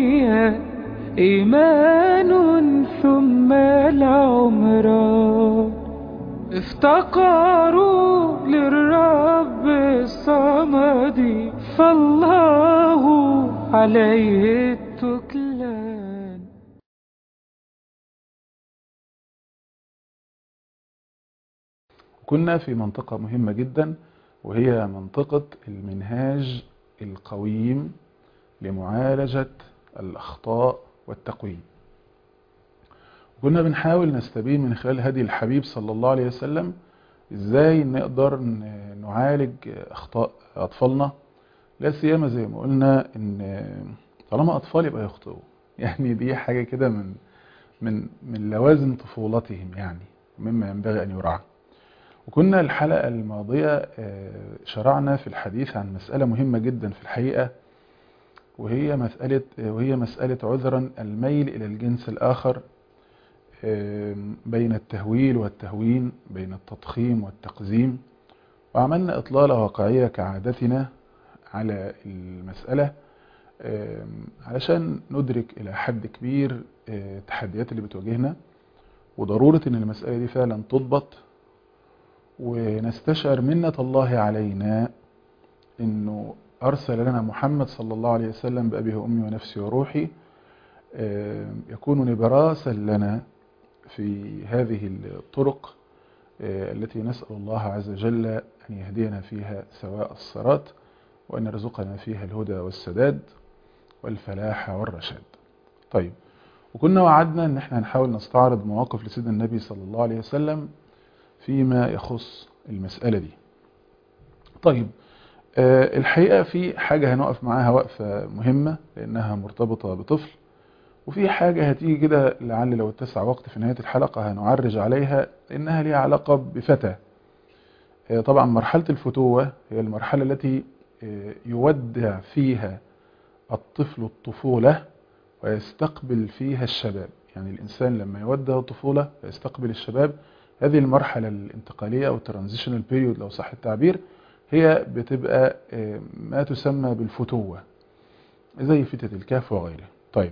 الدنيا إيمان ثم العمران افتقروا للرب الصمد فالله عليه التكلان كنا في منطقة مهمة جدا وهي منطقة المنهاج القويم لمعالجة الأخطاء والتقويم كنا بنحاول نستبين من خلال هدي الحبيب صلى الله عليه وسلم ازاي نقدر نعالج أخطاء أطفالنا لا سيما زي ما قلنا ان طالما أطفال يبقى يخطئوا يعني دي حاجة كده من من من لوازم طفولتهم يعني مما ينبغي أن يراعى وكنا الحلقة الماضية شرعنا في الحديث عن مسألة مهمة جدا في الحقيقة وهي مسألة وهي مسألة عذرا الميل إلى الجنس الآخر بين التهويل والتهوين بين التضخيم والتقزيم وعملنا إطلالة واقعية كعادتنا على المسألة علشان ندرك إلى حد كبير التحديات اللي بتواجهنا وضرورة إن المسألة دي فعلا تضبط ونستشعر منة الله علينا إنه أرسل لنا محمد صلى الله عليه وسلم بأبيه وأمي ونفسي وروحي يكون نبراسا لنا في هذه الطرق التي نسأل الله عز وجل أن يهدينا فيها سواء الصراط وأن يرزقنا فيها الهدى والسداد والفلاح والرشاد طيب وكنا وعدنا أن احنا هنحاول نستعرض مواقف لسيدنا النبي صلى الله عليه وسلم فيما يخص المسألة دي طيب أه الحقيقة في حاجة هنقف معاها وقفة مهمة لأنها مرتبطة بطفل وفي حاجة هتيجي كده لعل لو اتسع وقت في نهاية الحلقة هنعرج عليها لأنها ليها علاقة بفتى أه طبعا مرحلة الفتوة هي المرحلة التي أه يودع فيها الطفل الطفولة ويستقبل فيها الشباب يعني الإنسان لما يودع الطفولة ويستقبل الشباب هذه المرحلة الانتقالية أو ترانزيشنال بيريود لو صح التعبير هي بتبقى ما تسمى بالفتوة زي فتة الكهف وغيره طيب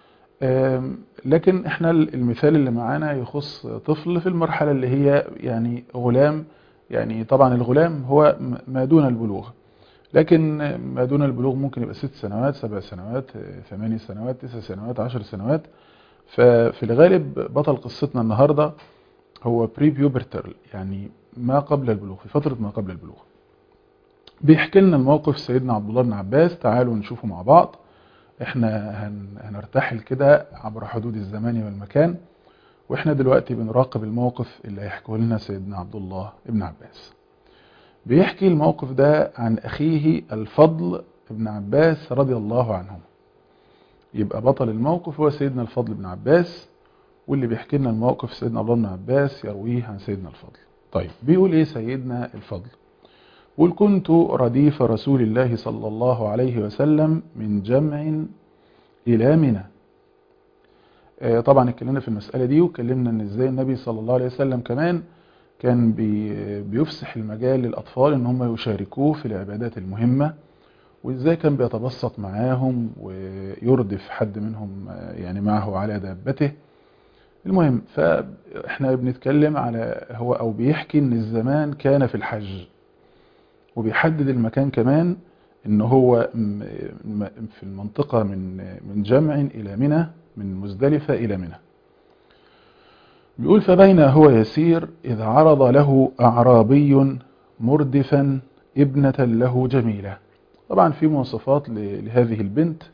لكن احنا المثال اللي معانا يخص طفل في المرحلة اللي هي يعني غلام يعني طبعا الغلام هو ما دون البلوغ لكن ما دون البلوغ ممكن يبقى ست سنوات سبع سنوات ثماني سنوات تسع سنوات عشر سنوات ففي الغالب بطل قصتنا النهاردة هو بري بيوبرتال يعني ما قبل البلوغ في فترة ما قبل البلوغ بيحكي لنا الموقف سيدنا عبد الله بن عباس تعالوا نشوفه مع بعض احنا هن هنرتحل كده عبر حدود الزمان والمكان واحنا دلوقتي بنراقب الموقف اللي هيحكيه لنا سيدنا عبد الله بن عباس بيحكي الموقف ده عن اخيه الفضل بن عباس رضي الله عنه يبقى بطل الموقف هو سيدنا الفضل بن عباس واللي بيحكي لنا الموقف سيدنا عبد الله بن عباس يرويه عن سيدنا الفضل طيب بيقول ايه سيدنا الفضل قل كنت رديف رسول الله صلى الله عليه وسلم من جمع إلى منى طبعا اتكلمنا في المسألة دي واتكلمنا ان ازاي النبي صلى الله عليه وسلم كمان كان بي بيفسح المجال للأطفال ان هم يشاركوه في العبادات المهمة وازاي كان بيتبسط معاهم ويردف حد منهم يعني معه على دابته المهم فاحنا بنتكلم على هو او بيحكي ان الزمان كان في الحج وبيحدد المكان كمان ان هو في المنطقة من من جمع الى منى من مزدلفة الى منى بيقول فبين هو يسير اذ عرض له اعرابي مردفا ابنة له جميلة طبعا في مواصفات لهذه البنت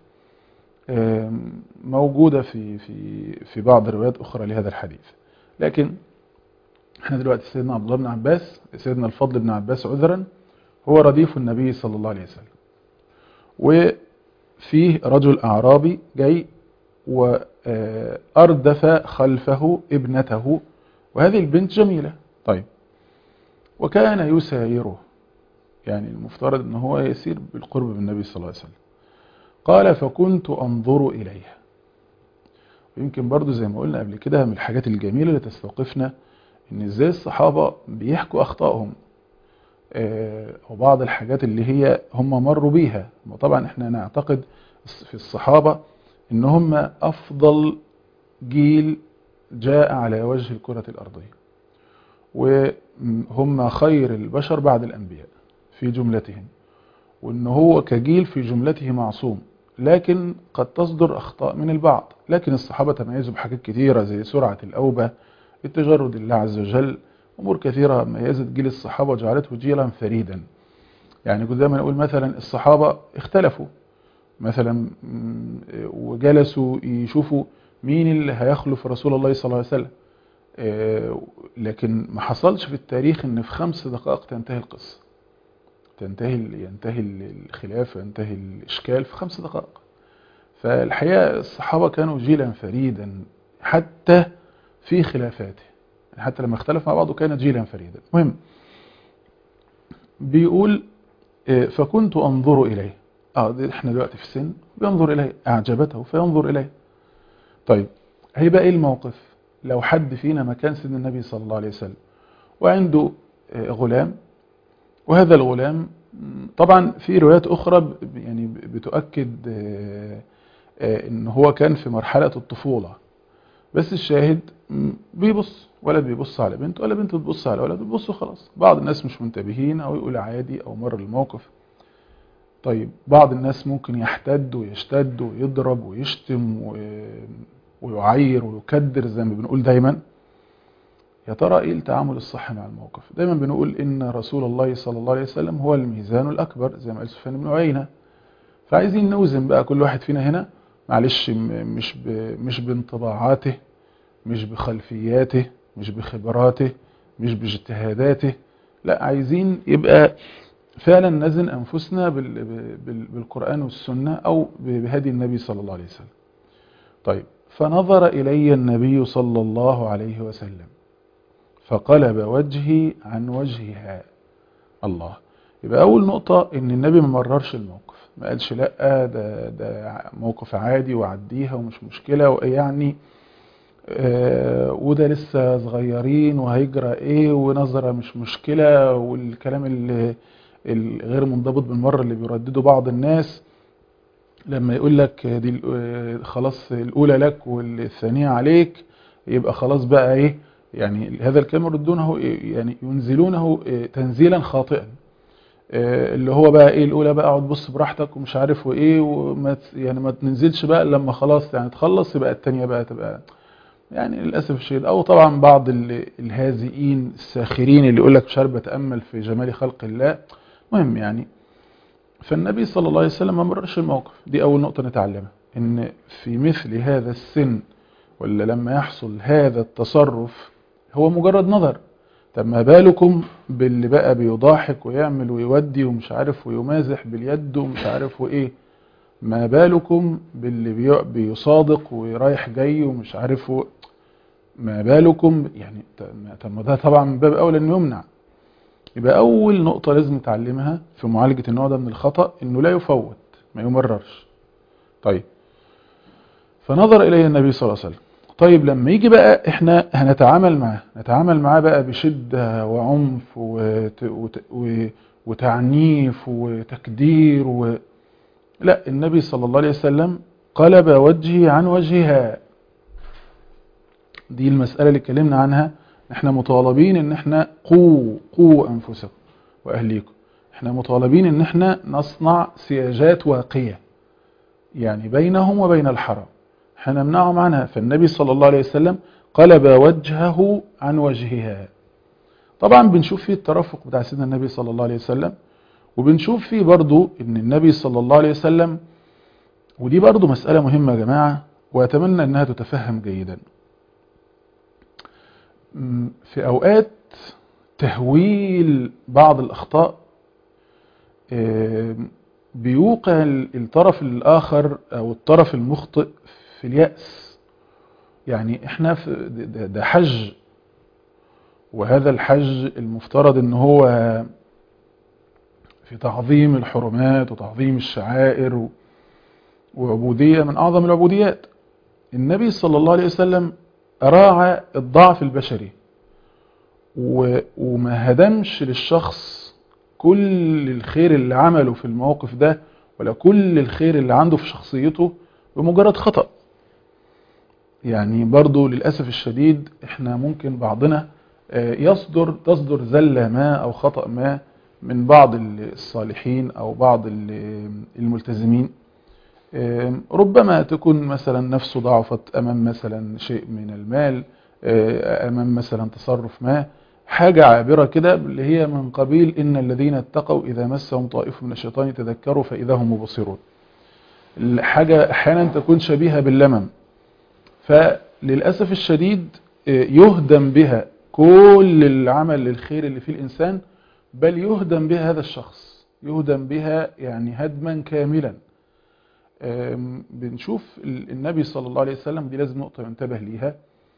موجودة في في في بعض الروايات اخرى لهذا الحديث لكن احنا دلوقتي سيدنا عبد الله بن عباس سيدنا الفضل بن عباس عذرا هو رديف النبي صلى الله عليه وسلم وفيه رجل أعرابي جاي وأردف خلفه ابنته وهذه البنت جميلة طيب وكان يسايره يعني المفترض ان هو يسير بالقرب من النبي صلى الله عليه وسلم قال فكنت أنظر إليها ويمكن برضو زي ما قلنا قبل كده من الحاجات الجميلة اللي تستوقفنا ان ازاي الصحابة بيحكوا أخطائهم وبعض الحاجات اللي هي هم مروا بيها طبعا احنا نعتقد في الصحابة ان هم افضل جيل جاء على وجه الكرة الارضية وهم خير البشر بعد الانبياء في جملتهم وان هو كجيل في جملته معصوم لكن قد تصدر اخطاء من البعض لكن الصحابة تميزوا بحاجات كثيرة زي سرعة الاوبة التجرد لله عز وجل امور كثيرة ميزت جيل الصحابة وجعلته جيلا فريدا يعني كنت دايما اقول مثلا الصحابة اختلفوا مثلا وجلسوا يشوفوا مين اللي هيخلف رسول الله صلى الله عليه وسلم لكن ما حصلش في التاريخ ان في خمس دقائق تنتهي القصة تنتهي ينتهي الخلاف وينتهي الاشكال في خمس دقائق فالحقيقة الصحابة كانوا جيلا فريدا حتى في خلافاته حتى لما اختلف مع بعضه كان جيلا فريدا مهم بيقول فكنت انظر اليه اه احنا دلوقتي في سن بينظر اليه اعجبته فينظر اليه طيب هيبقى ايه الموقف لو حد فينا مكان سيدنا النبي صلى الله عليه وسلم وعنده غلام وهذا الغلام طبعا في روايات اخرى يعني بتؤكد ان هو كان في مرحلة الطفولة بس الشاهد بيبص ولد بيبص على بنت ولا بنت بتبص على ولد بيبصوا خلاص بعض الناس مش منتبهين او يقول عادي او مر الموقف طيب بعض الناس ممكن يحتد ويشتد ويضرب ويشتم ويعير ويكدر زي ما بنقول دايما يا ترى ايه التعامل الصح مع الموقف دايما بنقول ان رسول الله صلى الله عليه وسلم هو الميزان الاكبر زي ما قال سفيان بن عيينه فعايزين نوزن بقى كل واحد فينا هنا معلش مش مش بانطباعاته مش بخلفياته مش بخبراته مش باجتهاداته لا عايزين يبقى فعلا نزن أنفسنا بالقرآن والسنة أو بهدي النبي صلى الله عليه وسلم طيب فنظر إلي النبي صلى الله عليه وسلم فقلب وجهي عن وجهها الله يبقى أول نقطة إن النبي ما مررش الموقف ما قالش لا ده, ده موقف عادي وعديها ومش مشكلة ويعني آه وده لسه صغيرين وهيجرى ايه ونظرة مش مشكلة والكلام اللي الغير منضبط بالمرة اللي بيردده بعض الناس لما يقول لك دي خلاص الأولى لك والثانية عليك يبقى خلاص بقى ايه يعني هذا الكلام يردونه يعني ينزلونه تنزيلا خاطئا اللي هو بقى ايه الاولى بقى اقعد بص براحتك ومش عارف وايه وما يعني ما تنزلش بقى لما خلاص يعني تخلص يبقى الثانيه بقى تبقى يعني للاسف الشديد او طبعا بعض الهازئين الساخرين اللي يقول لك مش عارف بتامل في جمال خلق الله مهم يعني فالنبي صلى الله عليه وسلم ما مررش الموقف دي اول نقطه نتعلمها ان في مثل هذا السن ولا لما يحصل هذا التصرف هو مجرد نظر طب ما بالكم باللي بقى بيضاحك ويعمل ويودي ومش عارف ويمازح باليد ومش عارف وايه ما بالكم باللي بيصادق ورايح جاي ومش عارف و... ما بالكم يعني طب ما ده طبعا من باب اولى انه يمنع يبقى اول نقطة لازم نتعلمها في معالجة النوع ده من الخطأ انه لا يفوت ما يمررش طيب فنظر اليه النبي صلى الله عليه وسلم طيب لما يجي بقى احنا هنتعامل معاه نتعامل معاه بقى بشدة وعنف وت... وت... وتعنيف وتكدير و... لا النبي صلى الله عليه وسلم قلب وجهي عن وجهها دي المسألة اللي اتكلمنا عنها احنا مطالبين ان احنا قوا قوا انفسكم واهليكم احنا مطالبين ان احنا نصنع سياجات واقية يعني بينهم وبين الحرام احنا نمنعهم عنها فالنبي صلى الله عليه وسلم قلب وجهه عن وجهها طبعا بنشوف فيه الترفق بتاع سيدنا النبي صلى الله عليه وسلم وبنشوف فيه برضو ان النبي صلى الله عليه وسلم ودي برضو مسألة مهمة يا جماعة وأتمنى أنها تتفهم جيدا في أوقات تهويل بعض الأخطاء بيوقع الطرف الآخر أو الطرف المخطئ في اليأس يعني احنا في ده حج وهذا الحج المفترض ان هو في تعظيم الحرمات وتعظيم الشعائر وعبودية من أعظم العبوديات النبي صلى الله عليه وسلم راعى الضعف البشري وما هدمش للشخص كل الخير اللي عمله في الموقف ده ولا كل الخير اللي عنده في شخصيته بمجرد خطأ يعني برضو للأسف الشديد احنا ممكن بعضنا يصدر تصدر زلة ما أو خطأ ما من بعض الصالحين أو بعض الملتزمين ربما تكون مثلا نفسه ضعفت أمام مثلا شيء من المال أمام مثلا تصرف ما حاجة عابرة كده اللي هي من قبيل إن الذين اتقوا إذا مسهم طائف من الشيطان تذكروا فإذا هم مبصرون حاجة أحيانا تكون شبيهة باللمم فللأسف الشديد يهدم بها كل العمل الخير اللي فيه الإنسان بل يهدم بها هذا الشخص يهدم بها يعني هدما كاملا بنشوف النبي صلى الله عليه وسلم دي لازم نقطة ينتبه ليها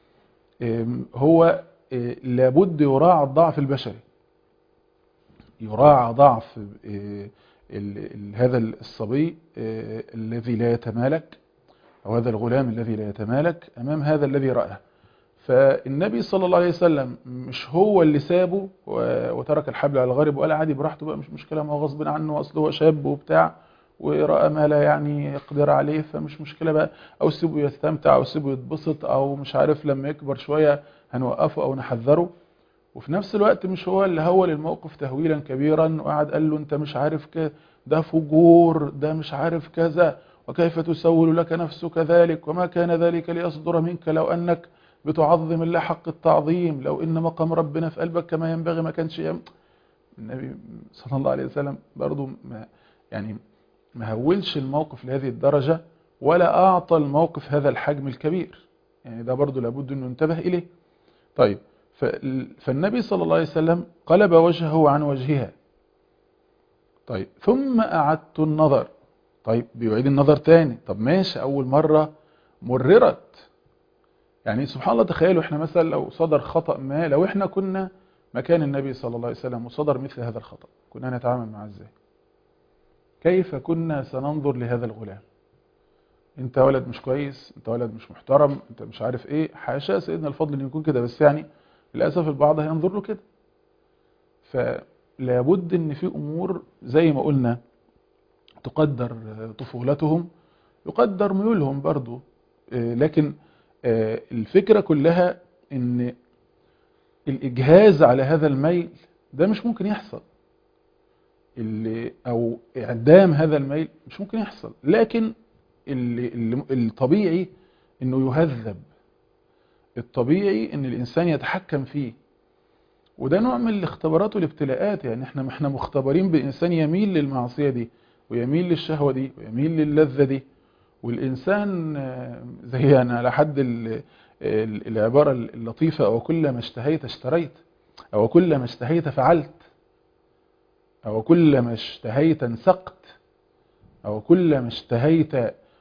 هو لابد يراعى الضعف البشري يراعى ضعف هذا الصبي الذي لا يتمالك أو هذا الغلام الذي لا يتمالك أمام هذا الذي رأى فالنبي صلى الله عليه وسلم مش هو اللي سابه وترك الحبل على الغارب وقال عادي براحته بقى مش مشكلة ما هو غصب عنه أصله هو شاب وبتاع ورأى ما لا يعني يقدر عليه فمش مشكلة بقى أو سيبه يستمتع أو سيبه يتبسط أو مش عارف لما يكبر شوية هنوقفه أو نحذره وفي نفس الوقت مش هو اللي هول الموقف تهويلا كبيرا وقعد قال له انت مش عارف كده ده فجور ده مش عارف كذا وكيف تسول لك نفسك ذلك وما كان ذلك ليصدر منك لو أنك بتعظم الله حق التعظيم لو إن مقام ربنا في قلبك كما ينبغي ما كانش يم... النبي صلى الله عليه وسلم برضو ما يعني ما هولش الموقف لهذه الدرجة ولا أعطى الموقف هذا الحجم الكبير يعني ده برضو لابد أنه ينتبه إليه طيب فالنبي صلى الله عليه وسلم قلب وجهه عن وجهها طيب ثم أعدت النظر طيب بيعيد النظر تاني طب ماشي أول مرة مررت يعني سبحان الله تخيلوا احنا مثلا لو صدر خطأ ما لو احنا كنا مكان النبي صلى الله عليه وسلم وصدر مثل هذا الخطأ كنا نتعامل معه ازاي كيف كنا سننظر لهذا الغلام انت ولد مش كويس انت ولد مش محترم انت مش عارف ايه حاشا سيدنا الفضل ان يكون كده بس يعني للأسف البعض هينظر له كده فلابد ان في امور زي ما قلنا تقدر طفولتهم يقدر ميولهم برضو لكن الفكرة كلها ان الإجهاز على هذا الميل ده مش ممكن يحصل اللي أو إعدام هذا الميل مش ممكن يحصل لكن اللي اللي الطبيعي انه يهذب الطبيعي ان الانسان يتحكم فيه وده نوع من الاختبارات والابتلاءات يعني احنا احنا مختبرين بانسان يميل للمعصية دي ويميل للشهوة دي ويميل للذة دي والإنسان زي أنا على حد العبارة اللطيفة أو كل ما اشتهيت اشتريت أو كل ما اشتهيت فعلت أو كل ما اشتهيت انسقت أو كل ما اشتهيت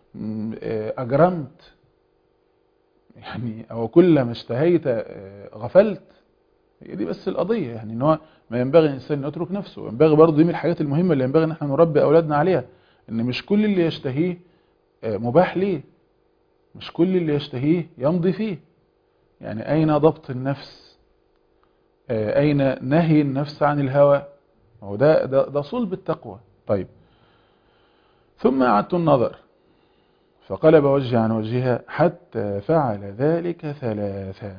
أجرمت يعني أو كل ما اشتهيت غفلت هي دي بس القضية يعني ان هو ما ينبغي الإنسان يترك نفسه ينبغي برضه دي من الحاجات المهمة اللي ينبغي ان احنا نربي أولادنا عليها ان مش كل اللي يشتهيه مباح ليه مش كل اللي يشتهيه يمضي فيه يعني أين ضبط النفس أين نهي النفس عن الهوى هو ده, ده, ده صلب التقوى طيب ثم أعدت النظر فقلب وجهي عن وجهها حتى فعل ذلك ثلاثا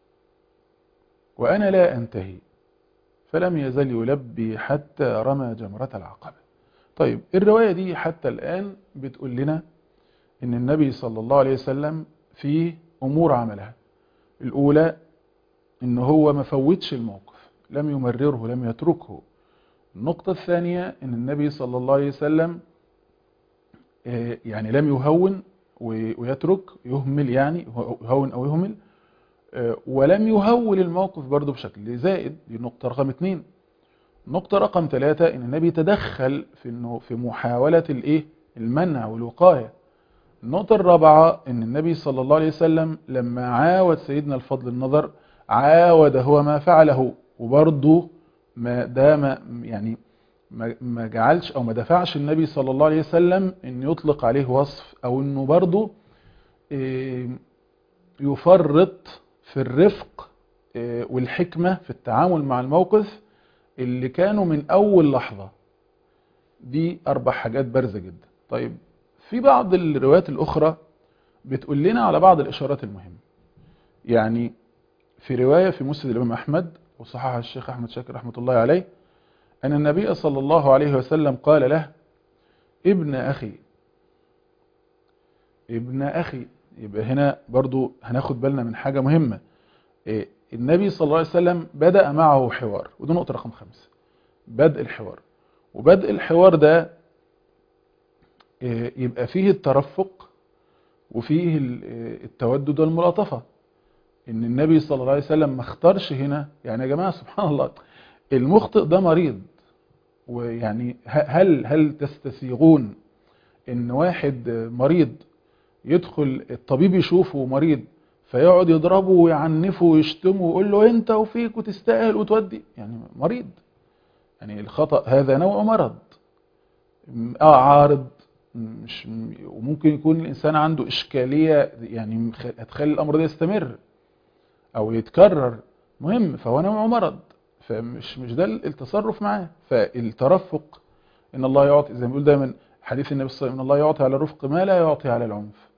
وأنا لا أنتهي فلم يزل يلبي حتى رمى جمرة العقبة طيب الرواية دي حتى الآن بتقول لنا ان النبي صلى الله عليه وسلم في امور عملها الاولى ان هو ما فوتش الموقف لم يمرره لم يتركه النقطة الثانية ان النبي صلى الله عليه وسلم يعني لم يهون ويترك يهمل يعني يهون او يهمل ولم يهول الموقف برضه بشكل زائد دي النقطة رقم اثنين النقطة رقم ثلاثة ان النبي تدخل في انه في محاولة الايه المنع والوقاية النقطة الرابعة ان النبي صلى الله عليه وسلم لما عاود سيدنا الفضل النظر عاود هو ما فعله وبرضه ما دام يعني ما جعلش او ما دفعش النبي صلى الله عليه وسلم ان يطلق عليه وصف او انه برضه يفرط في الرفق والحكمة في التعامل مع الموقف اللي كانوا من اول لحظة دي اربع حاجات بارزة جدا طيب في بعض الروايات الأخرى بتقول لنا على بعض الإشارات المهمة يعني في رواية في مسند الإمام أحمد وصححها الشيخ أحمد شاكر رحمة الله عليه أن النبي صلى الله عليه وسلم قال له ابن أخي ابن أخي يبقى هنا برضو هناخد بالنا من حاجة مهمة إيه النبي صلى الله عليه وسلم بدأ معه حوار ودي نقطة رقم خمسة بدء الحوار وبدء الحوار ده إيه يبقى فيه الترفق وفيه التودد والملاطفة ان النبي صلى الله عليه وسلم ما اختارش هنا يعني يا جماعة سبحان الله المخطئ ده مريض ويعني هل هل تستسيغون ان واحد مريض يدخل الطبيب يشوفه مريض فيقعد يضربه ويعنفه ويشتمه ويقول له انت وفيك وتستاهل وتودي يعني مريض يعني الخطأ هذا نوع مرض اه عارض مش وممكن يكون الانسان عنده اشكاليه يعني هتخلي الامر ده يستمر او يتكرر مهم فهو نوع مرض فمش مش ده التصرف معاه فالترفق ان الله يعطي زي ما بيقول دايما حديث النبي صلى الله عليه وسلم ان الله يعطي على الرفق ما لا يعطي على العنف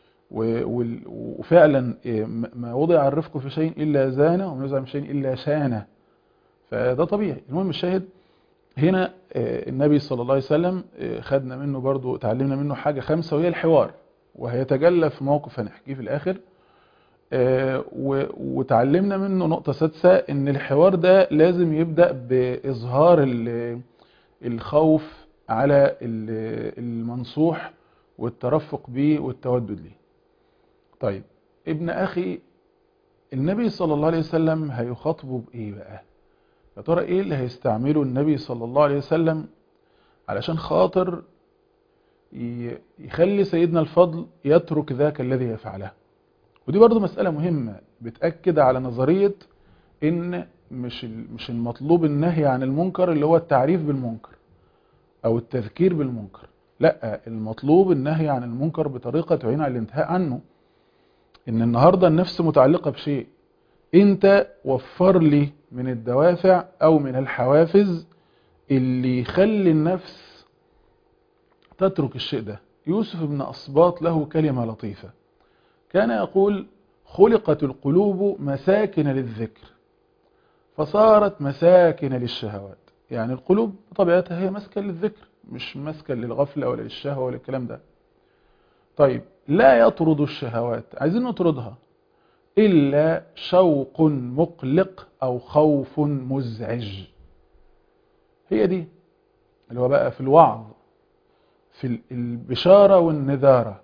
وفعلا ما وضع الرفق في شيء الا زانه وما يوزع من شيء الا شانه فده طبيعي المهم الشاهد هنا النبي صلى الله عليه وسلم خدنا منه برضو تعلمنا منه حاجة خمسة وهي الحوار وهيتجلى في موقف هنحكيه في الآخر وتعلمنا منه نقطة سادسة ان الحوار ده لازم يبدأ بإظهار الخوف على المنصوح والترفق به والتودد له طيب ابن أخي النبي صلى الله عليه وسلم هيخاطبه بإيه بقى يا ترى ايه اللي هيستعمله النبي صلى الله عليه وسلم علشان خاطر يخلي سيدنا الفضل يترك ذاك الذي يفعله ودي برضو مسألة مهمة بتأكد على نظرية ان مش مش المطلوب النهي عن المنكر اللي هو التعريف بالمنكر او التذكير بالمنكر لا المطلوب النهي عن المنكر بطريقة تعين على الانتهاء عنه ان النهاردة النفس متعلقة بشيء انت وفر لي من الدوافع او من الحوافز اللي يخلي النفس تترك الشيء ده يوسف بن أصباط له كلمة لطيفة كان يقول خلقت القلوب مساكن للذكر فصارت مساكن للشهوات يعني القلوب بطبيعتها هي مسكن للذكر مش مسكن للغفلة ولا للشهوة ولا الكلام ده طيب لا يطرد الشهوات عايزين نطردها إلا شوق مقلق أو خوف مزعج هي دي اللي هو بقى في الوعظ في البشارة والنذارة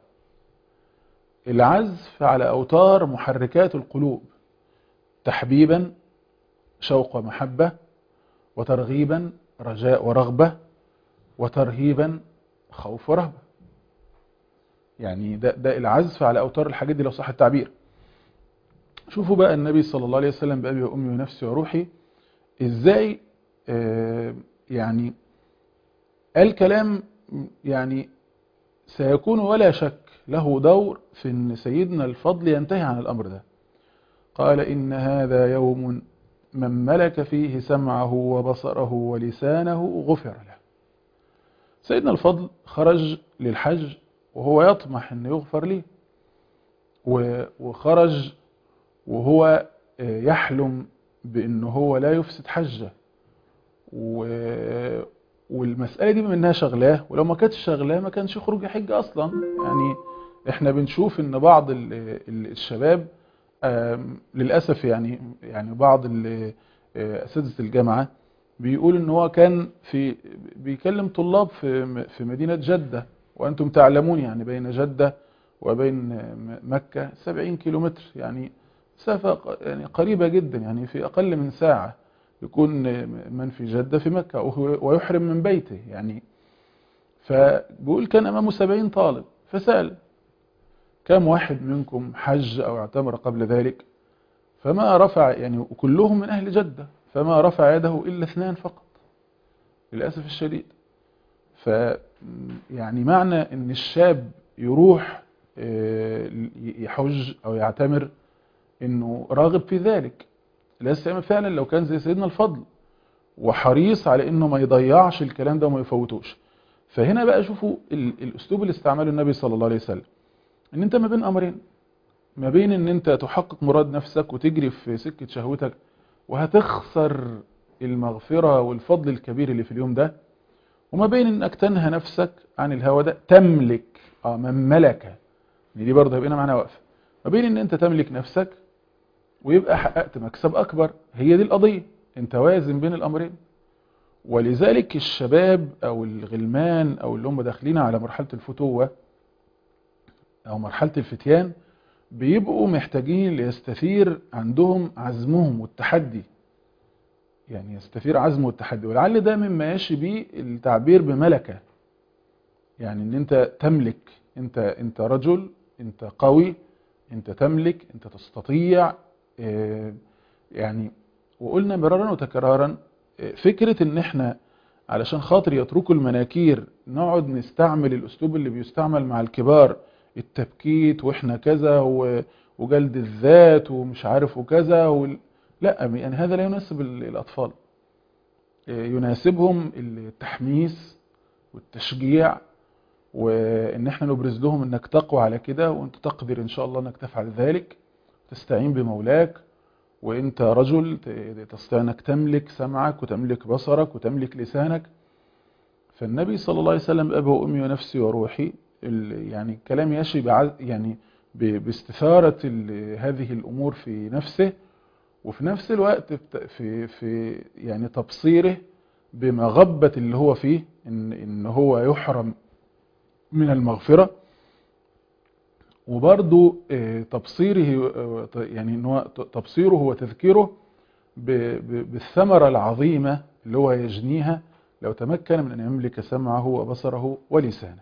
العزف على أوتار محركات القلوب تحبيبا شوق ومحبة وترغيبا رجاء ورغبة وترهيبا خوف ورهبة يعني ده, ده العزف على أوتار الحاجات دي لو صح التعبير شوفوا بقى النبي صلى الله عليه وسلم بأبي وأمي ونفسي وروحي إزاي آه يعني قال كلام يعني سيكون ولا شك له دور في أن سيدنا الفضل ينتهي عن الأمر ده قال إن هذا يوم من ملك فيه سمعه وبصره ولسانه غفر له سيدنا الفضل خرج للحج وهو يطمح أن يغفر ليه وخرج وهو يحلم بأنه هو لا يفسد حجه والمسألة دي بما انها شغلاه ولو ما كانتش شغلاه ما كانش يخرج يحج اصلا يعني احنا بنشوف ان بعض الشباب للأسف يعني يعني بعض اساتذه الجامعة بيقول ان هو كان في بيكلم طلاب في في مدينة جدة وانتم تعلمون يعني بين جدة وبين مكة 70 كيلومتر يعني مسافة يعني قريبة جدا يعني في اقل من ساعة يكون من في جدة في مكة ويحرم من بيته يعني فبيقول كان أمامه سبعين طالب فسأل كم واحد منكم حج أو اعتمر قبل ذلك فما رفع يعني وكلهم من أهل جدة فما رفع يده إلا اثنان فقط للأسف الشديد ف يعني معنى أن الشاب يروح يحج أو يعتمر أنه راغب في ذلك لا سيما فعلا لو كان زي سيدنا الفضل وحريص على انه ما يضيعش الكلام ده وما يفوتوش فهنا بقى شوفوا ال- الاسلوب اللي استعمله النبي صلى الله عليه وسلم ان انت ما بين امرين ما بين ان انت تحقق مراد نفسك وتجري في سكة شهوتك وهتخسر المغفرة والفضل الكبير اللي في اليوم ده وما بين انك تنهى نفسك عن الهوى ده تملك اه من ملك دي برضه هيبقى معانا واقفه ما بين ان انت تملك نفسك ويبقى حققت مكسب اكبر هي دي القضية انت وازن بين الامرين ولذلك الشباب او الغلمان او اللي هم داخلين على مرحلة الفتوة او مرحلة الفتيان بيبقوا محتاجين ليستثير عندهم عزمهم والتحدي يعني يستثير عزمه والتحدي ولعل ده مما يشي بيه التعبير بملكة يعني ان انت تملك انت انت رجل انت قوي انت تملك انت تستطيع آه، يعني وقلنا مرارا وتكرارا آه، فكرة ان احنا علشان خاطر يتركوا المناكير نقعد نستعمل الاسلوب اللي بيستعمل مع الكبار التبكيت واحنا كذا و- وجلد الذات ومش عارف وكذا وال... لا يعني هذا لا يناسب ال- الاطفال آه، يناسبهم التحميس والتشجيع وان احنا نبرز لهم انك تقوى على كده وانت تقدر ان شاء الله انك تفعل ذلك تستعين بمولاك وانت رجل ت- تستطيع انك تملك سمعك وتملك بصرك وتملك لسانك فالنبي صلى الله عليه وسلم ابي وامي ونفسي وروحي ال- يعني الكلام يشي بعز يعني ب- باستثارة ال- هذه الامور في نفسه وفي نفس الوقت بت- في في يعني تبصيره بمغبة اللي هو فيه ان ان هو يحرم من المغفرة وبرضو آه، تبصيره آه، ت- يعني ان هو ت- تبصيره وتذكيره ب- ب- بالثمرة العظيمة اللي هو يجنيها لو تمكن من أن يملك سمعه وبصره ولسانه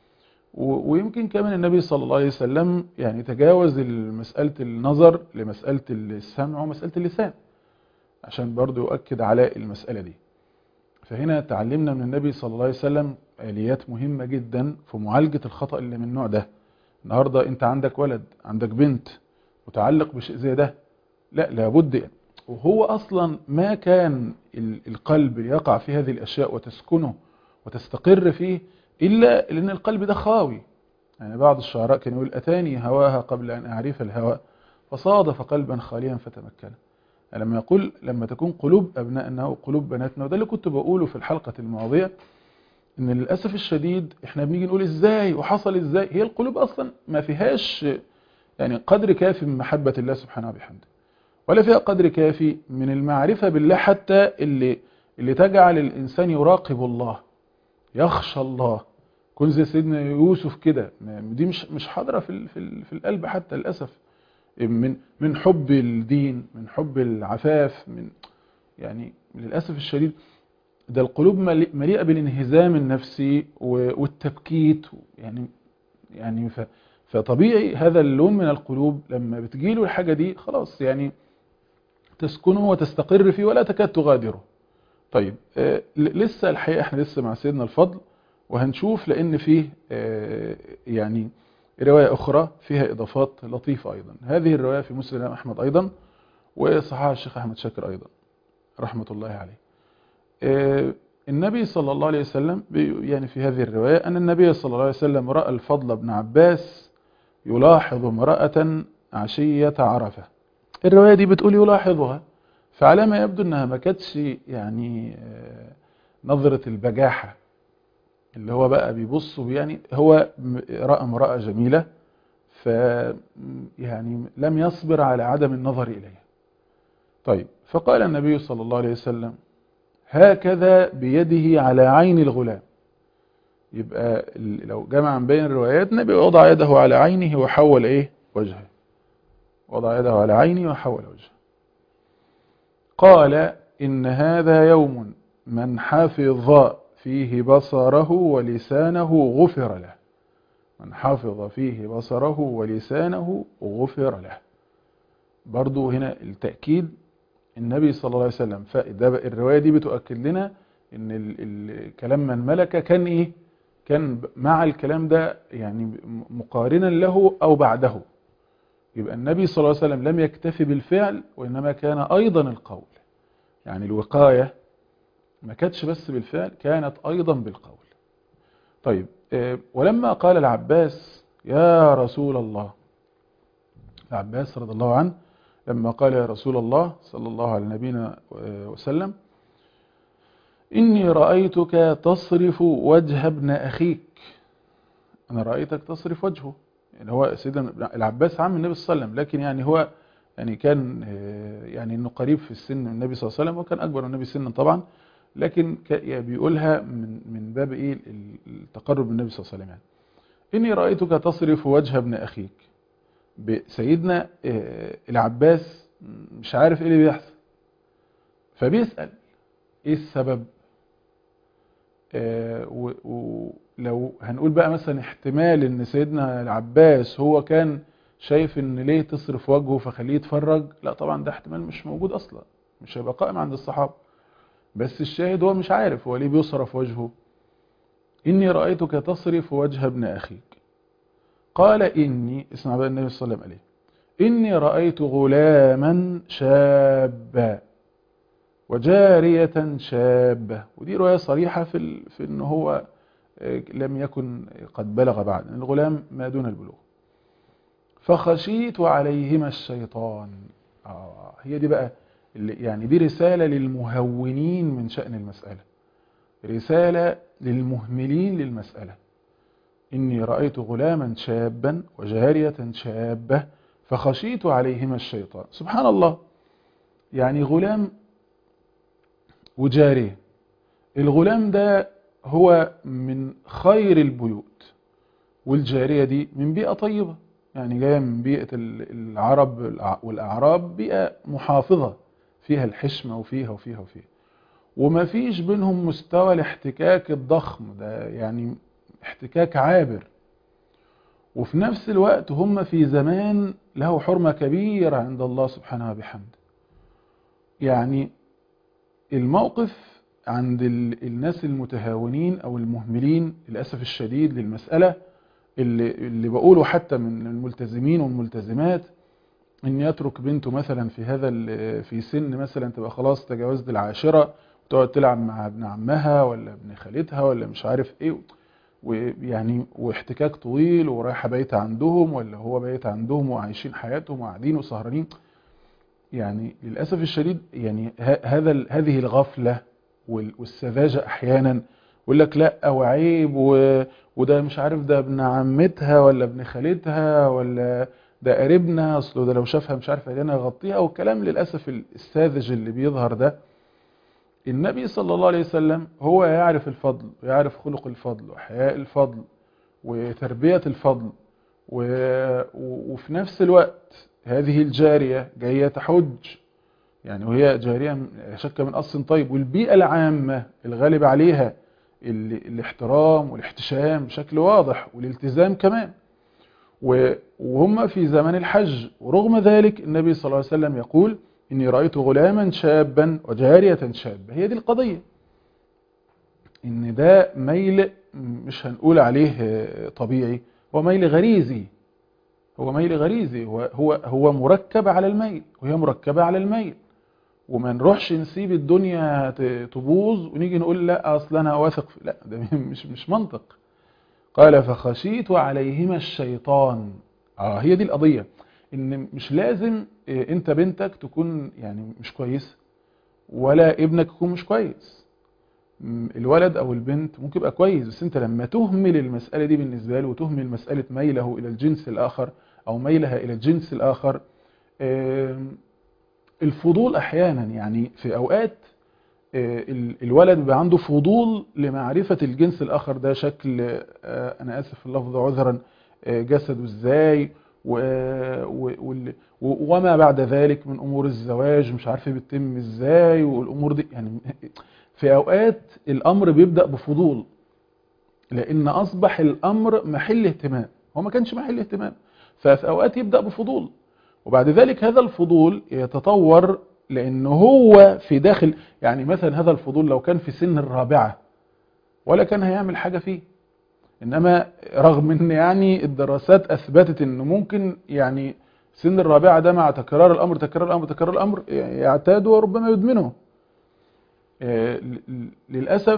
و- ويمكن كمان النبي صلى الله عليه وسلم يعني تجاوز مسألة النظر لمسألة السمع ومسألة اللسان عشان برضو يؤكد على المسألة دي فهنا تعلمنا من النبي صلى الله عليه وسلم آليات مهمة جدا في معالجة الخطأ اللي من النوع ده النهاردة انت عندك ولد عندك بنت متعلق بشيء زي ده لا لابد يعني. وهو اصلا ما كان ال- القلب يقع في هذه الاشياء وتسكنه وتستقر فيه الا لان القلب ده خاوي يعني بعض الشعراء كان يقول اتاني هواها قبل ان اعرف الهوى فصادف قلبا خاليا فتمكن لما يقول لما تكون قلوب ابنائنا وقلوب بناتنا وده اللي كنت بقوله في الحلقة الماضية ان للاسف الشديد احنا بنيجي نقول ازاي وحصل ازاي هي القلوب اصلا ما فيهاش يعني قدر كافي من محبة الله سبحانه وبحمده ولا فيها قدر كافي من المعرفة بالله حتى اللي اللي تجعل الانسان يراقب الله يخشى الله كن زي سيدنا يوسف كده دي مش مش حاضره في ال- في ال- في القلب حتى للاسف من من حب الدين من حب العفاف من يعني للاسف الشديد ده القلوب ملي- مليئه بالانهزام النفسي و- والتبكيت يعني يعني ف فطبيعي هذا اللون من القلوب لما بتجيله الحاجه دي خلاص يعني تسكنه وتستقر فيه ولا تكاد تغادره طيب آه، ل- لسه الحقيقه احنا لسه مع سيدنا الفضل وهنشوف لان فيه آه، يعني روايه اخرى فيها اضافات لطيفه ايضا هذه الروايه في مسلم الإمام احمد ايضا وصححها الشيخ احمد شاكر ايضا رحمه الله عليه آه، النبي صلى الله عليه وسلم بي- يعني في هذه الروايه ان النبي صلى الله عليه وسلم راى الفضل بن عباس يلاحظ امراه عشيه عرفه الروايه دي بتقول يلاحظها فعلى ما يبدو انها ما كانتش يعني آه، نظرة البجاحة اللي هو بقى بيبص يعني هو م- رأى امرأة جميلة ف يعني لم يصبر على عدم النظر إليها طيب فقال النبي صلى الله عليه وسلم هكذا بيده على عين الغلام يبقى ال- لو جمع بين الروايات النبي وضع يده على عينه وحول ايه وجهه وضع يده على عينه وحول وجهه قال إن هذا يوم من حفظ فيه بصره ولسانه غفر له من حفظ فيه بصره ولسانه غفر له برضو هنا التأكيد النبي صلى الله عليه وسلم فده بقى- الرواية دي بتؤكد لنا ان ال- ال- كلام من ملك كان ايه كان ب- مع الكلام ده يعني م- مقارنا له او بعده يبقى النبي صلى الله عليه وسلم لم يكتفي بالفعل وإنما كان أيضا القول يعني الوقاية ما كانتش بس بالفعل كانت أيضا بالقول طيب آه، ولما قال العباس يا رسول الله العباس رضي الله عنه لما قال يا رسول الله صلى الله على نبينا آه، وسلم إني رأيتك تصرف وجه ابن أخيك أنا رأيتك تصرف وجهه يعني هو سيدنا العباس عم النبي صلى الله عليه وسلم لكن يعني هو يعني كان آه، يعني انه قريب في السن من النبي صلى الله عليه وسلم وكان اكبر من النبي سنا طبعا لكن ك- يعني بيقولها من من باب ايه ال- التقرب من النبي صلى الله عليه وسلم يعني اني رايتك تصرف وجه ابن اخيك ب- سيدنا آه، العباس مش عارف ايه اللي بيحصل فبيسال ايه السبب آه، و- ولو هنقول بقى مثلا احتمال ان سيدنا العباس هو كان شايف ان ليه تصرف وجهه فخليه يتفرج لا طبعا ده احتمال مش موجود اصلا مش هيبقى قائم عند الصحابة بس الشاهد هو مش عارف هو ليه بيصرف وجهه اني رأيتك تصرف وجه ابن اخيك قال اني اسمع بقى النبي صلى الله عليه وسلم عليه اني رأيت غلاما شابا وجارية شابة ودي رواية صريحة في ال... في ان هو آه، لم يكن قد بلغ بعد الغلام ما دون البلوغ فخشيت عليهما الشيطان آه هي دي بقى اللي يعني دي رسالة للمهونين من شأن المسألة رسالة للمهملين للمسألة إني رأيت غلاما شابا وجارية شابة فخشيت عليهما الشيطان سبحان الله يعني غلام وجارية الغلام ده هو من خير البيوت والجارية دي من بيئة طيبة يعني جاية من بيئة ال- العرب والأعراب بيئة محافظة فيها الحشمة وفيها وفيها وفيها وما فيش بينهم مستوى الاحتكاك الضخم ده يعني احتكاك عابر وفي نفس الوقت هم في زمان له حرمة كبيرة عند الله سبحانه وبحمده يعني الموقف عند ال- الناس المتهاونين أو المهملين للأسف الشديد للمسألة اللي, اللي بقوله حتى من الملتزمين والملتزمات ان يترك بنته مثلا في هذا ال- في سن مثلا تبقى خلاص تجاوزت العاشرة وتقعد تلعب مع ابن عمها ولا ابن خالتها ولا مش عارف ايه ويعني واحتكاك طويل ورايحه بايته عندهم ولا هو بايت عندهم وعايشين حياتهم وقاعدين وسهرانين يعني للاسف الشديد يعني ه- هذا ال- هذه الغفله وال- والسذاجه احيانا يقول لك لا وعيب و- وده مش عارف ده ابن عمتها ولا ابن خالتها ولا ده قريبنا اصله ده لو شافها مش عارف علينا يغطيها والكلام للاسف الساذج اللي بيظهر ده النبي صلى الله عليه وسلم هو يعرف الفضل ويعرف خلق الفضل وحياء الفضل وتربية الفضل و... و- وفي نفس الوقت هذه الجارية جاية تحج يعني وهي جارية م- لا شك من أصل طيب والبيئة العامة الغالب عليها ال... الاحترام والاحتشام بشكل واضح والالتزام كمان و- وهم في زمن الحج ورغم ذلك النبي صلى الله عليه وسلم يقول إني رأيت غلاما شابا وجارية شابة هي دي القضية إن ده ميل مش هنقول عليه آه، طبيعي هو ميل غريزي هو ميل غريزي هو هو هو مركب على الميل وهي مركبة على الميل وما نروحش نسيب الدنيا ت- تبوظ ونيجي نقول لا اصل انا واثق في- لا ده مش مش منطق قال فخشيت عليهما الشيطان اه هي دي القضية ان مش لازم إيه، انت بنتك تكون يعني مش كويس ولا ابنك يكون مش كويس م، الولد او البنت ممكن يبقى كويس بس انت لما تهمل المسألة دي بالنسبة له وتهمل مسألة ميله الى الجنس الاخر او ميلها الى الجنس الاخر آم، الفضول احيانا يعني في اوقات آه، ال- الولد بيبقى عنده فضول لمعرفة الجنس الآخر ده شكل آه، أنا آسف في اللفظ عذرا آه، جسده إزاي و- و- وال- و- وما بعد ذلك من أمور الزواج مش عارف بتتم إزاي والأمور دي يعني في أوقات الأمر بيبدأ بفضول لأن أصبح الأمر محل اهتمام هو ما كانش محل اهتمام ففي أوقات يبدأ بفضول وبعد ذلك هذا الفضول يتطور لأن هو في داخل يعني مثلا هذا الفضول لو كان في سن الرابعة ولا كان هيعمل حاجة فيه إنما رغم أن يعني الدراسات أثبتت أن ممكن يعني سن الرابعة ده مع تكرار الأمر تكرار الأمر تكرار الأمر يعتاد وربما يدمنه آه، ل- ل- للأسف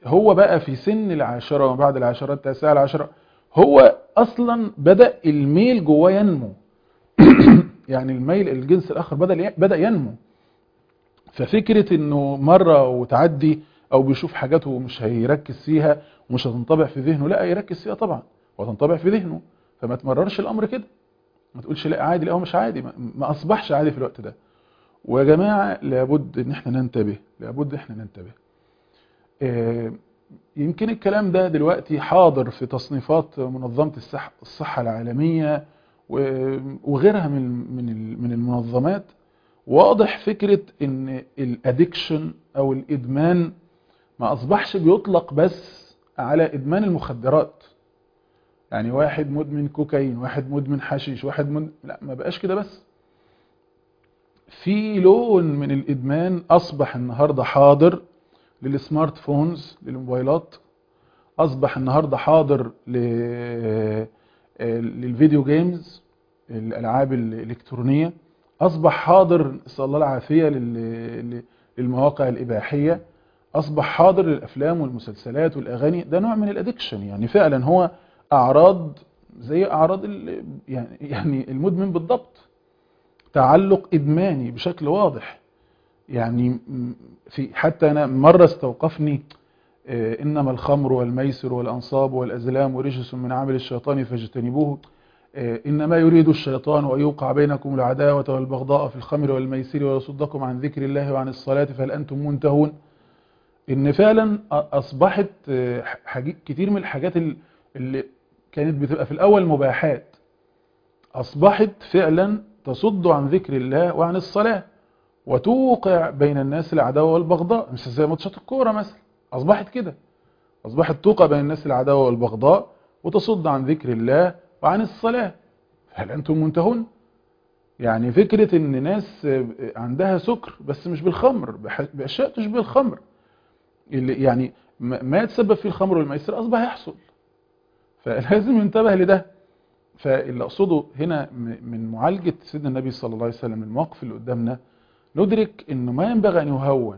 هو بقى في سن العاشرة وما بعد العاشرة التاسعة العاشرة هو أصلا بدأ الميل جواه ينمو يعني الميل الجنس الآخر بدأ بدأ ينمو ففكرة انه مرة وتعدي او بيشوف حاجات ومش هيركز فيها ومش هتنطبع في ذهنه لا يركز فيها طبعا وتنطبع في ذهنه فما تمررش الامر كده ما تقولش لا عادي لا هو مش عادي ما, ما اصبحش عادي في الوقت ده ويا جماعة لابد ان احنا ننتبه لابد احنا ننتبه آه يمكن الكلام ده دلوقتي حاضر في تصنيفات منظمة الصحة, الصحة العالمية وغيرها من من من المنظمات واضح فكرة ان الادكشن او الادمان ما اصبحش بيطلق بس على ادمان المخدرات يعني واحد مدمن كوكايين واحد مدمن حشيش واحد مدمن لا ما بقاش كده بس في لون من الادمان اصبح النهاردة حاضر للسمارت فونز للموبايلات اصبح النهاردة حاضر للفيديو جيمز الالعاب الالكترونية أصبح حاضر صلى الله العافية للمواقع الإباحية أصبح حاضر للأفلام والمسلسلات والأغاني ده نوع من الأدكشن يعني فعلا هو أعراض زي أعراض يعني يعني المدمن بالضبط تعلق إدماني بشكل واضح يعني في حتى أنا مرة استوقفني إنما الخمر والميسر والأنصاب والأزلام ورجس من عمل الشيطان فاجتنبوه إنما يريد الشيطان أن يوقع بينكم العداوة والبغضاء في الخمر والميسر ويصدكم عن ذكر الله وعن الصلاة فهل أنتم منتهون إن فعلا أصبحت كتير من الحاجات اللي كانت بتبقى في الأول مباحات أصبحت فعلا تصد عن ذكر الله وعن الصلاة وتوقع بين الناس العداوة والبغضاء مش زي ماتشات الكورة مثلا أصبحت كده أصبحت توقع بين الناس العداوة والبغضاء وتصد عن ذكر الله وعن الصلاة هل أنتم منتهون؟ يعني فكرة ان ناس عندها سكر بس مش بالخمر بأشياء تشبه الخمر اللي يعني ما يتسبب فيه الخمر والميسر أصبح يحصل فلازم ينتبه لده فاللي أقصده هنا من معالجة سيدنا النبي صلى الله عليه وسلم المواقف اللي قدامنا ندرك انه ما ينبغي أن يهون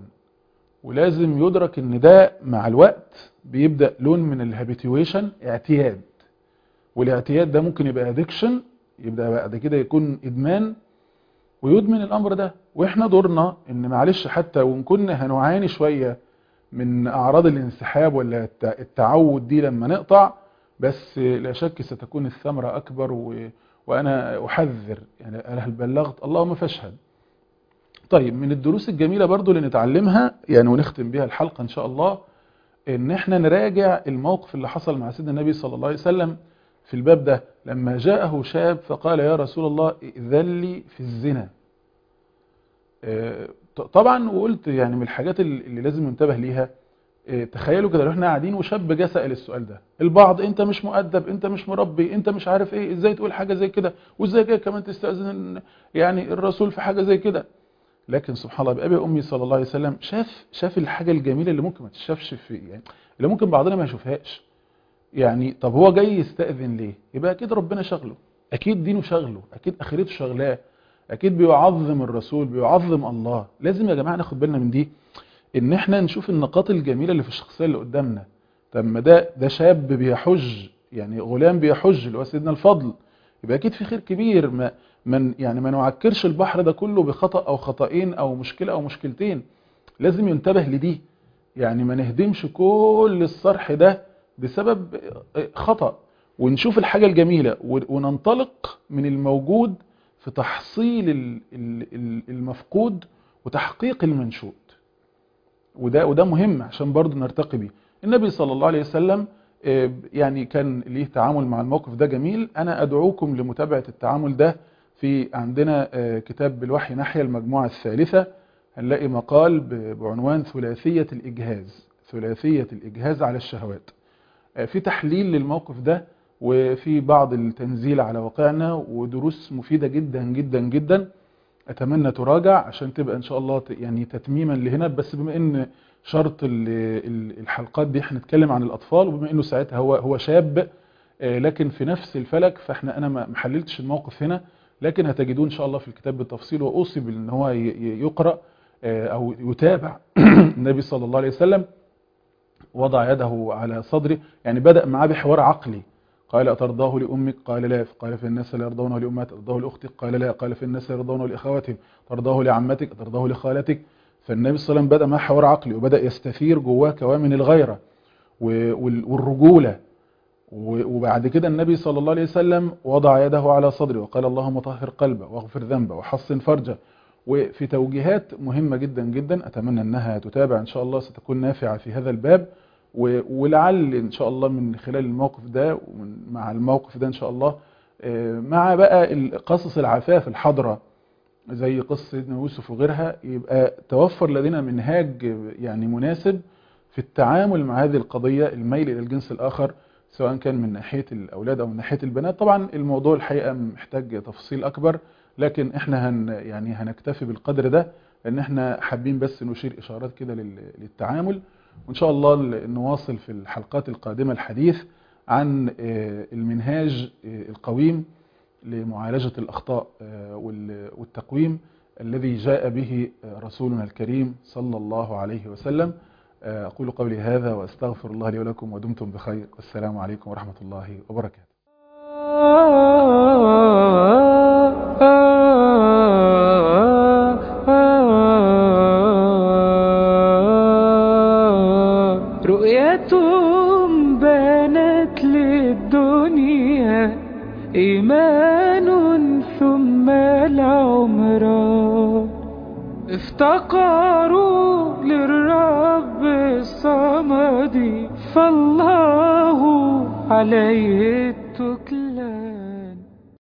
ولازم يدرك ان ده مع الوقت بيبدأ لون من الهابيتويشن اعتياد والاعتياد ده ممكن يبقى ادكشن يبدأ بعد كده يكون ادمان ويدمن الامر ده واحنا دورنا ان معلش حتى وان كنا هنعاني شوية من اعراض الانسحاب ولا التعود دي لما نقطع بس لا شك ستكون الثمرة اكبر و... وانا احذر يعني هل بلغت اللهم فاشهد طيب من الدروس الجميلة برضو اللي نتعلمها يعني ونختم بها الحلقة ان شاء الله ان احنا نراجع الموقف اللي حصل مع سيدنا النبي صلى الله عليه وسلم في الباب ده لما جاءه شاب فقال يا رسول الله ائذن لي في الزنا طبعا وقلت يعني من الحاجات اللي لازم ننتبه ليها تخيلوا كده لو احنا قاعدين وشاب جه سأل السؤال ده البعض انت مش مؤدب انت مش مربي انت مش عارف ايه ازاي تقول حاجة زي كده وازاي كده كمان تستأذن يعني الرسول في حاجة زي كده لكن سبحان الله بأبي أمي صلى الله عليه وسلم شاف شاف الحاجة الجميلة اللي ممكن ما تشافش في يعني اللي ممكن بعضنا ما يشوفهاش يعني طب هو جاي يستأذن ليه يبقى أكيد ربنا شغله أكيد دينه شغله أكيد أخرته شغلاه أكيد بيعظم الرسول بيعظم الله لازم يا جماعة ناخد بالنا من دي إن احنا نشوف النقاط الجميلة اللي في الشخصية اللي قدامنا طب ما ده ده شاب بيحج يعني غلام بيحج اللي هو سيدنا الفضل يبقى أكيد في خير كبير ما من يعني ما نعكرش البحر ده كله بخطأ أو خطأين أو مشكلة أو مشكلتين لازم ينتبه لدي يعني ما نهدمش كل الصرح ده بسبب خطأ ونشوف الحاجة الجميلة وننطلق من الموجود في تحصيل المفقود وتحقيق المنشود وده وده مهم عشان برضه نرتقي بيه النبي صلى الله عليه وسلم يعني كان ليه تعامل مع الموقف ده جميل أنا أدعوكم لمتابعة التعامل ده في عندنا كتاب بالوحي ناحية المجموعة الثالثة هنلاقي مقال بعنوان ثلاثية الإجهاز ثلاثية الإجهاز على الشهوات في تحليل للموقف ده وفي بعض التنزيل على واقعنا ودروس مفيدة جدا جدا جدا أتمنى تراجع عشان تبقى إن شاء الله يعني تتميما لهنا بس بما إن شرط الحلقات دي هنتكلم عن الأطفال وبما إنه ساعتها هو هو شاب لكن في نفس الفلك فاحنا أنا ما حللتش الموقف هنا لكن هتجدون إن شاء الله في الكتاب بالتفصيل وأوصي بأن هو يقرأ أو يتابع النبي صلى الله عليه وسلم وضع يده على صدره يعني بدأ معاه بحوار عقلي قال أترضاه لأمك قال لا قال في الناس لا يرضونه لأمات ترضاه لأختك قال لا قال في الناس لا يرضونه لأخواتهم ترضاه لعمتك ترضاه لخالتك فالنبي صلى الله عليه وسلم بدأ معاه حوار عقلي وبدأ يستثير جواه كوامن الغيرة والرجولة وبعد كده النبي صلى الله عليه وسلم وضع يده على صدره وقال اللهم طهر قلبه واغفر ذنبه وحصن فرجه وفي توجيهات مهمة جدا جدا أتمنى أنها تتابع إن شاء الله ستكون نافعة في هذا الباب ولعل إن شاء الله من خلال الموقف ده ومع الموقف ده إن شاء الله مع بقى قصص العفاف الحضرة زي قصة سيدنا يوسف وغيرها يبقى توفر لدينا منهاج يعني مناسب في التعامل مع هذه القضية الميل إلى الجنس الآخر سواء كان من ناحية الأولاد أو من ناحية البنات طبعا الموضوع الحقيقة محتاج تفصيل أكبر لكن احنا هن يعني هنكتفي بالقدر ده لان احنا حابين بس نشير اشارات كده للتعامل وان شاء الله نواصل في الحلقات القادمة الحديث عن المنهاج القويم لمعالجة الأخطاء والتقويم الذي جاء به رسولنا الكريم صلى الله عليه وسلم أقول قولي هذا وأستغفر الله لي ولكم ودمتم بخير والسلام عليكم ورحمة الله وبركاته رؤيتهم بانت للدنيا إيمان ثم العمران افتقروا للرب الصمد فالله عليه التكلان